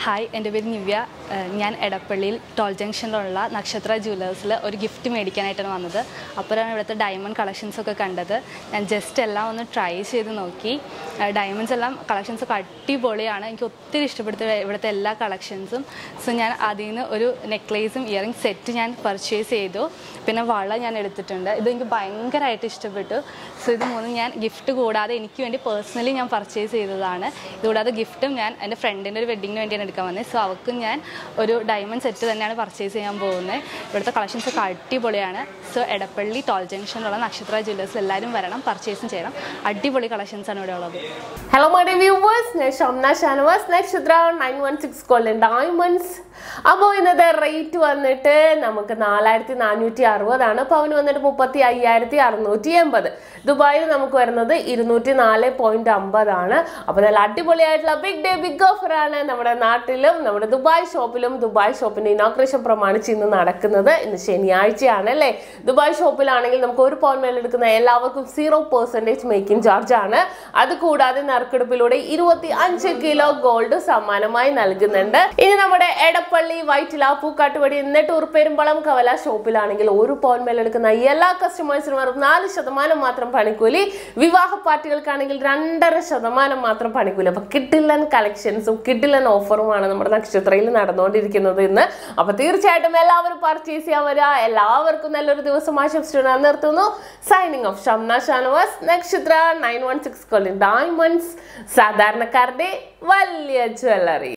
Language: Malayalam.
ഹായ് എൻ്റെ പേര് നിവ്യ ഏഹ് ഞാൻ എടപ്പള്ളിയിൽ ടോൾ ജംഗ്ഷനിലുള്ള നക്ഷത്ര ജ്വല്ലേഴ്സിൽ ഒരു ഗിഫ്റ്റ് മേടിക്കാനായിട്ടാണ് വന്നത് അപ്പോഴാണ് ഇവിടുത്തെ ഡയമണ്ട് കളക്ഷൻസ് ഒക്കെ കണ്ടത് ഞാൻ ജസ്റ്റ് എല്ലാം ഒന്ന് ട്രൈ ചെയ്ത് നോക്കി ഡയമണ്ട്സ് എല്ലാം കളക്ഷൻസ് ഒക്കെ അടിപൊളിയാണ് എനിക്ക് ഒത്തിരി ഇഷ്ടപ്പെടുത്ത ഇവിടുത്തെ എല്ലാ കളക്ഷൻസും സോ ഞാൻ അതിൽ നിന്ന് ഒരു നെക്ലേസും ഇയറിംഗ് സെറ്റ് ഞാൻ പർച്ചേസ് ചെയ്തു പിന്നെ വള ഞാൻ എടുത്തിട്ടുണ്ട് ഇത് എനിക്ക് ഭയങ്കരമായിട്ട് ഇഷ്ടപ്പെട്ടു സോ ഇത് മൂന്നും ഞാൻ ഗിഫ്റ്റ് കൂടാതെ എനിക്ക് വേണ്ടി പേഴ്സണലി ഞാൻ പർച്ചേസ് ചെയ്തതാണ് ഇതുകൂടാതെ ഗിഫ്റ്റും ഞാൻ എൻ്റെ ഫ്രണ്ടിൻ്റെ ഒരു വെഡിങ്ങിന് വേണ്ടിയാണ് എടുക്കാൻ വന്നത് സോ അവൾക്കും ഞാൻ ഒരു ഡയമണ്ട് സെറ്റ് തന്നെയാണ് പർച്ചേസ് ചെയ്യാൻ പോകുന്നത് ഇവിടുത്തെ കളക്ഷൻസ് ഒക്കെ അടിപൊളിയാണ് സോ എടപ്പള്ളി ടോൾ ജംഗ്ഷനിലുള്ള നക്ഷത്ര ജ്വല്ലേഴ്സ് എല്ലാവരും വരണം പർച്ചേസും ചെയ്യണം അടിപൊളി കളക്ഷൻസ് ആണ് ഇവിടെ ഉള്ളത് ഹലോ മൈ വ്യൂവേഴ്സ് ഞാൻ Shamna Shanavas Nakshatra nine one six golden diamonds അപ്പോൾ ഇന്നത്തെ റേറ്റ് വന്നിട്ട് നമുക്ക് നാലായിരത്തി നാനൂറ്റി അറുപതാണ് പവന് വന്നിട്ട് മുപ്പത്തി അയ്യായിരത്തി അറുന്നൂറ്റി എൺപത് ദുബായിൽ നമുക്ക് വരുന്നത് ഇരുന്നൂറ്റി നാല് പോയിന്റ് അമ്പതാണ് അപ്പോൾ നല്ല അടിപൊളിയായിട്ടുള്ള ബിഗ് ഡേ ബിഗ് ഓഫർ ആണ് നമ്മുടെ നാട്ടിലും നമ്മുടെ ദുബായ് ഷോപ്പിലും ദുബായ് ഷോപ്പിന്റെ ഇനോഗ്രേഷൻ പ്രമാണിച്ച് ഇന്ന് നടക്കുന്നത് ഇന്ന് ശനിയാഴ്ചയാണ് അല്ലേ ദുബായ് ഷോപ്പിലാണെങ്കിൽ നമുക്ക് ഒരു പൗണ്ട് മേൽ എടുക്കുന്ന എല്ലാവർക്കും സീറോ പെർസെൻറ്റേജ് മേക്കിംഗ് ചാർജ് ആണ് അത് കൂടാതെ നറുക്കെടുപ്പിലൂടെ ഇരുപത്തി അഞ്ച് കിലോ ഗോൾഡ് സമ്മാനമായി നൽകുന്നുണ്ട് ഇനി നമ്മുടെ എടപ്പള്ളി വൈറ്റില പൂക്കാട്ടുപടി നെട്ടൂർ പെരുമ്പളം കവല ഷോപ്പിലാണെങ്കിൽ ഒരു പൗണ്ട് മേൽ എടുക്കുന്ന എല്ലാ കസ്റ്റമേഴ്സിനും വെറും നാല് ശതമാനം മാത്രം പണിക്കൂലി വിവാഹ പാർട്ടികൾക്കാണെങ്കിൽ രണ്ടര ശതമാനം മാത്രം പണിക്കൂലി അപ്പൊ കിട്ടില്ലൻ കളക്ഷൻസും കിട്ടില്ലൻ ഓഫറുമാണ് നമ്മുടെ നക്ഷത്രയിൽ നടന്നുകൊണ്ടിരിക്കുന്നത് ഇന്ന് അപ്പൊ തീർച്ചയായിട്ടും എല്ലാവരും പർച്ചേസ് ചെയ്യാൻ വരിക എല്ലാവർക്കും നല്ലൊരു ദിവസം ആശംസിച്ചു നിർത്തുന്നു signing off Shamna Shanavas Nakshatra nine one six Kollam diamonds സാധാരണക്കാരുടെ വലിയ ജ്വല്ലറി